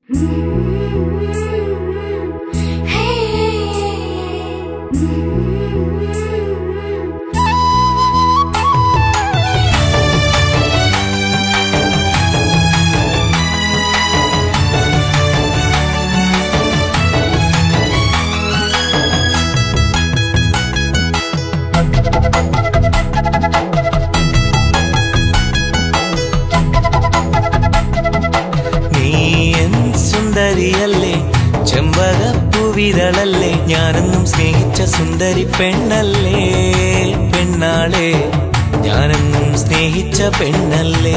നീ എൻ സുന്ദരിയല്ലേ ചെമ്പകപ്പൂവിതളല്ലേ ഞാനെന്നും സ്നേഹിച്ച സുന്ദരി പെണ്ണല്ലേ പെണ്ണാളെ ഞാനെന്നും സ്നേഹിച്ച പെണ്ണല്ലേ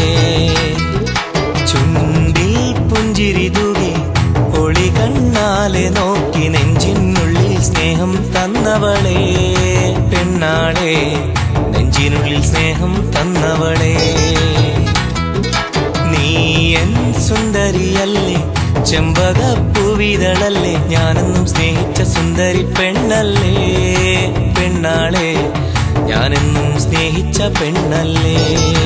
ചുണ്ടിൽ പുഞ്ചിരി തൂകി ഒളി കണ്ണാലെ നോക്കി നെഞ്ചിനുള്ളിൽ സ്നേഹം തന്നവളെ പെണ്ണാളെ നെഞ്ചിനുള്ളിൽ സ്നേഹം തന്നവളെ നീ എൻ സുന്ദരിയല്ലേ ചെമ്പകപ്പൂവിതളല്ലേ ഞാനെന്നും സ്നേഹിച്ച സുന്ദരി പെണ്ണല്ലേ പെണ്ണാളെ ഞാനെന്നും സ്നേഹിച്ച പെണ്ണല്ലേ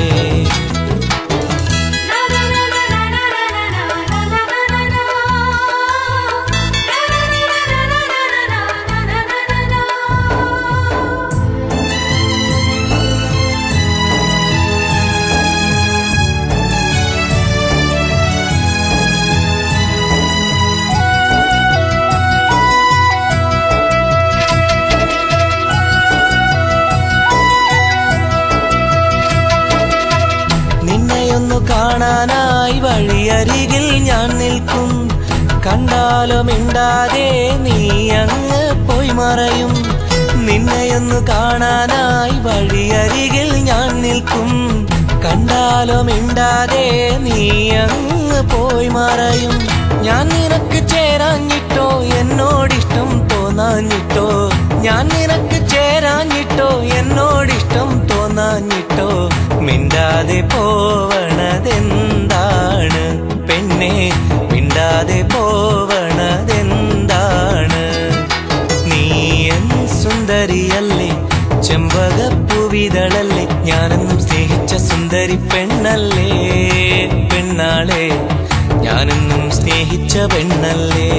നിന്നെയൊന്നു കാണാനായി വഴിയരികിൽ ഞാൻ നിൽക്കും കണ്ടാലോ മിണ്ടാതെ നീ അങ്ങ് പോയി മറയും നിന്നെയൊന്നു കാണാനായി വഴിയരികിൽ ഞാൻ നിൽക്കും കണ്ടാലോ മിണ്ടാതെ നീ അങ്ങ് പോയി മറയും ഞാൻ നിനക്ക് ചേരാഞ്ഞിട്ടോ എന്നോടിഷ്ടം തോന്നാഞ്ഞിട്ടോ ഞാൻ നിനക്ക് ചേരാഞ്ഞിട്ടോ എന്നോടിഷ്ടം തോന്നാഞ്ഞിട്ടോ മിണ്ടാതെ പോവണതെന്താണ് പെണ്ണെ മിണ്ടാതെ പോവണതെന്താണ് നീ എൻ സുന്ദരിയല്ലേ ചെമ്പകപ്പൂവിതളല്ലേ ഞാനെന്നും സ്നേഹിച്ച സുന്ദരി പെണ്ണല്ലേ പെണ്ണാളെ ഞാനെന്നും സ്നേഹിച്ച പെണ്ണല്ലേ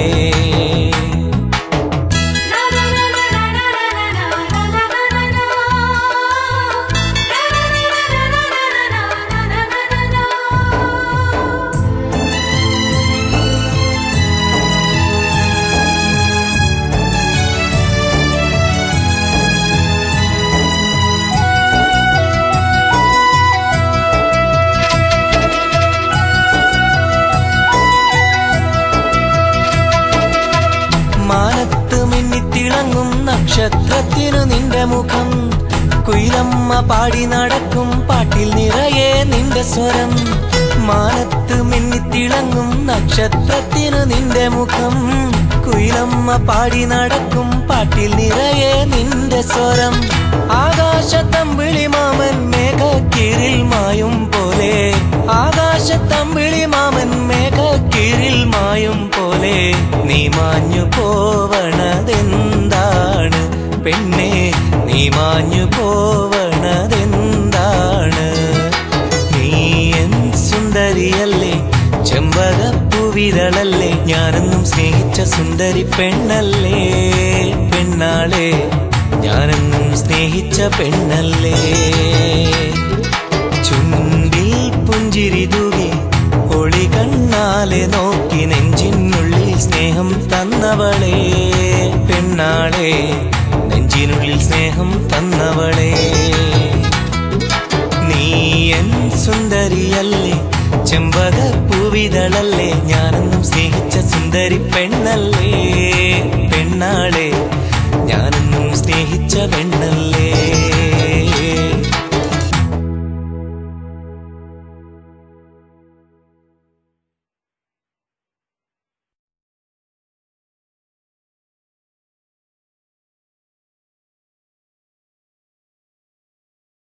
മാനത്ത് മിന്നിത്തിളങ്ങും നക്ഷത്രത്തിനു നിന്റെ മുഖം കുയിലമ്മ പാടി നടക്കും പാട്ടിൽ നിറയെ നിന്റെ സ്വരം മാനത്ത് മിന്നിത്തിളങ്ങും നക്ഷത്രത്തിനു നിന്റെ മുഖം കുയിലമ്മ പാടി നടക്കും പാട്ടിൽ നിറയെ നിന്റെ സ്വരം ആകാശത്തമ്പിളി മാമൻ മേഘക്കീറിൽ മായും പോലെ ആകാശത്തമ്പിളി മാമൻ മേഘക്കീറിൽ മായും പോലെ നീ മാഞ്ഞു പോവണതെന്താണ് പെണ്ണെ നീ മാഞ്ഞു പോവണതെന്താണ് നീ എൻ സുന്ദരിയല്ലേ ചെമ്പകപ്പൂവിതളല്ലേ ഞാനെന്നും സ്നേഹിച്ച സുന്ദരി പെണ്ണല്ലേ പെണ്ണാളെ ഞാനെന്നും സ്നേഹിച്ച പെണ്ണല്ലേ ചുണ്ടിൽ പുഞ്ചിരി തൂകി ഒളി കണ്ണാലെ നോക്കി നെഞ്ചിനുള്ളിൽ സ്നേഹം തന്നവളെ പെണ്ണാളെ